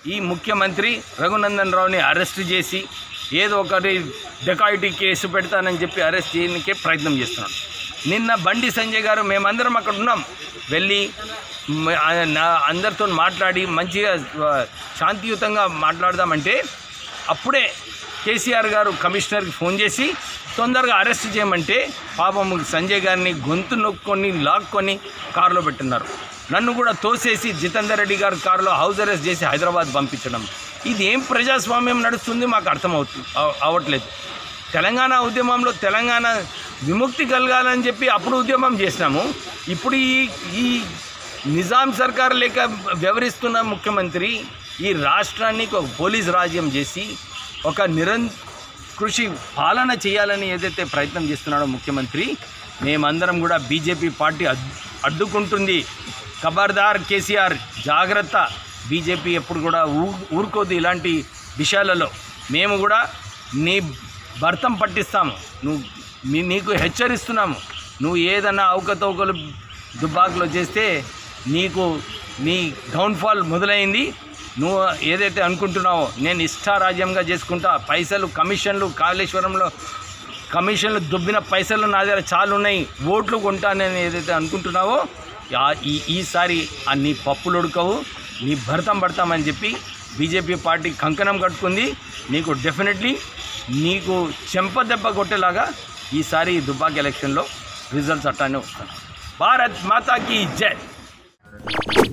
ఈ ముఖ్యమంత్రి రఘునందన్ రావుని అరెస్ట్ చేసి ఏదో ఒకటి డెకాయిటీ కేసు పెడతానని చెప్పి అరెస్ట్ చేయడానికే ప్రయత్నం చేస్తున్నాడు నిన్న బండి సంజయ్ గారు మేమందరం అక్కడ ఉన్నాం వెళ్ళి మ- ఆ- నా- అందరితో మాట్లాడి మంచిగా ఆ, శాంతియుతంగా మాట్లాడదామంటే అప్పుడే కేసీఆర్ గారు కమిషనర్కి ఫోన్ చేసి తొందరగా అరెస్ట్ చేయమంటే పాపం సంజయ్ గారిని గొంతు నొక్కొని లాక్కొని కారులో పెట్టున్నారు నన్ను కూడా తోసేసి జితేందర్ రెడ్డి గారి కారులో హౌస్ అరెస్ట్ చేసి హైదరాబాద్ పంపించడం ఇది ఏం ప్రజాస్వామ్యం నడుస్తుంది మాకు అర్థమవుతుంది అవ- అవ్వట్లేదు తెలంగాణ ఉద్యమంలో తెలంగాణ విముక్తి కలగాలని చెప్పి అప్పుడు ఉద్యమం చేసినాము ఇప్పుడు ఈ ఈ నిజాం సర్కార్ లేక వ్యవహరిస్తున్న ముఖ్యమంత్రి ఈ రాష్ట్రాన్ని ఒక పోలీస్ రాజ్యం చేసి ఒక నిరం కృషి పాలన చేయాలని ఏదైతే ప్రయత్నం చేస్తున్నాడో ముఖ్యమంత్రి మేమందరం కూడా బీజేపీ పార్టీ అడ్- అడ్డుకుంటుంది ఖబర్దార్ కేసీఆర్ జాగ్రత్త బీజేపీ ఎప్పుడు కూడా ఊ ఊరుకోదు ఇలాంటి విషయాలలో మేము కూడా నీ భర్తం పట్టిస్తాము నువ్వు మీ నీకు హెచ్చరిస్తున్నాము నువ్వు ఏదన్నా అవకతవకలు దుబ్బాకులో చేస్తే నీకు నీ డౌన్ఫాల్ మొదలైంది నువ్వు ఏదైతే అనుకుంటున్నావో నేను ఇష్టారాజ్యంగా చేసుకుంటా పైసలు కమిషన్లు కాళేశ్వరంలో కమిషన్లు దుబ్బిన పైసలు నా దగ్గర చాలా ఉన్నాయి ఓట్లు కొంటానని ఏదైతే అనుకుంటున్నావో ఆ- ఈ ఈసారి ఆ నీ పప్పులు ఉడకవు నీ భరతం పడతామని చెప్పి బీజేపీ పార్టీ కంకణం కట్టుకుంది నీకు డెఫినెట్లీ నీకు చెంప దెబ్బ కొట్టేలాగా ఈసారి ఈ దుబ్బాక్ ఎలక్షన్లో రిజల్ట్స్ అట్టానే వస్తాయి భారత్ మాతాకి జై